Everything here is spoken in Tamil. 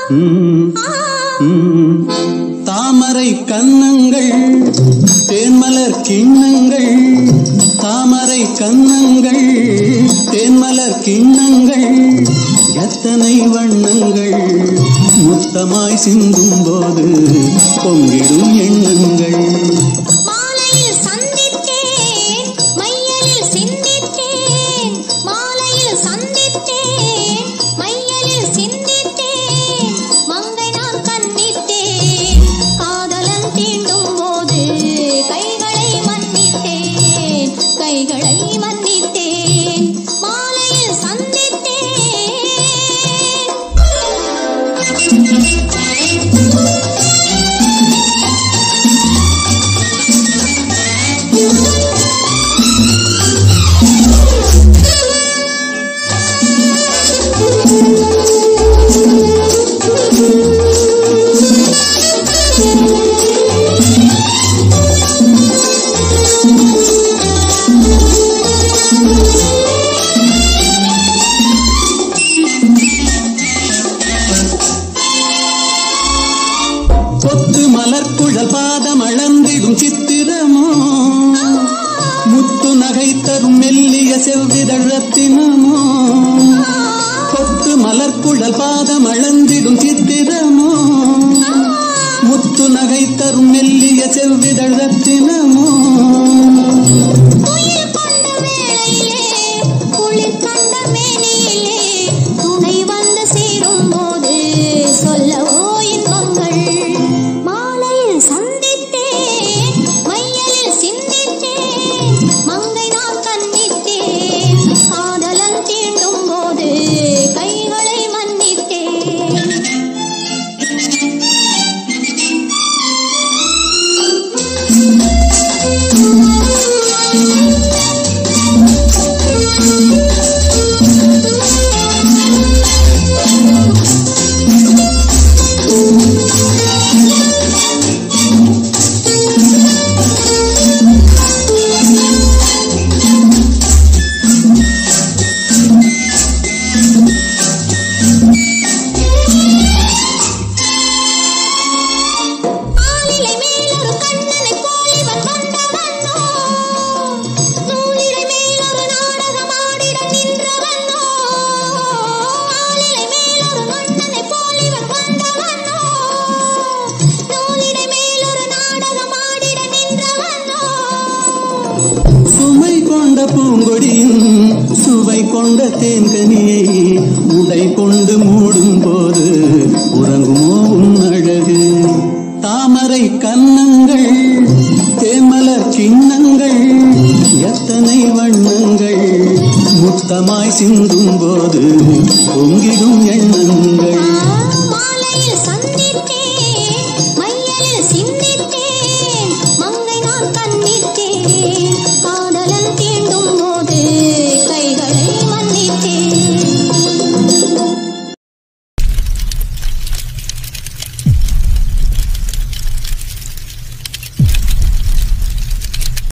ம், ம். தாமரை கன்னங்கள் தேன்மலர் கிண்ணங்கள் தாமரை கன்னங்கள் தேன்மலர் கிண்ணங்கள் எத்தனை வண்ணங்கள் முத்தமாய் சிந்தும் போது பொங்கிடும் எண்ணங்கள் மாலையில் சந்தித்தேன் மையலில் சிந்தித்தேன் மாலையில் சந்தித்தேன் மையலில் சிந்தித்தேன் மங்கை நான் கண்ணித்தேன் காதலன் தீண்டும் போது கைகளை மன்னித்தேன் கைகளை மன்னித்தேன் மாலையில் கொத்து மலர்குழல் பாதம் அளந்திடும் சித்திரமோ முத்து நகை தரும் மெல்லிய செவ்விதழ் ரத்தினமோ கொத்து மலர்குழல் பாதம் அளந்திடும் சித்திரமோ முத்து நகை தரும் மெல்லிய செவ்விதழ் ரத்தினமோ துயில் கொண்ட வேளையிலே குளிர் கண்ட மேனியிலே துணை வந்து சேரும் போது சொல்லவோ இன்பங்கள் மாலையில் சந்தித்தேன் மையலில் சிந்தித்தேன் மங்கை நான் கண்ணித்தேன் காதலன் தீண்டும் போது கைகளை மன்னித்தேன் ஆலிலை மேலொரு கண்ணனை போல் இவன் வந்தவனோ நூலிழை மேலொரு நாடகமாடிட நின்றவனோ ஆலிலை மேலொரு கண்ணனை போல் இவன் வந்தவனோ நூலிழை மேலொரு நாடகமாடிட நின்றவனோ சுமை கொண்ட பூங்கொடியும் சுவை கொண்ட தேன்கனியை உடை கொண்டு மூடும் போது உறங்குமோ உன் அழகு தாமரை கன்னங்கள் தேமலர் கிண்ணங்கள் எத்தனை வண்ணங்கள் முத்தமாய் சிந்தும் போது பொங்கிடும் எண்ணங்கள் மாலையில் சந்தித்தேன் மையலில் சிந்தித்தேன் மங்கை நான் கண்ணித்தேன் காதலன் தீண்டும்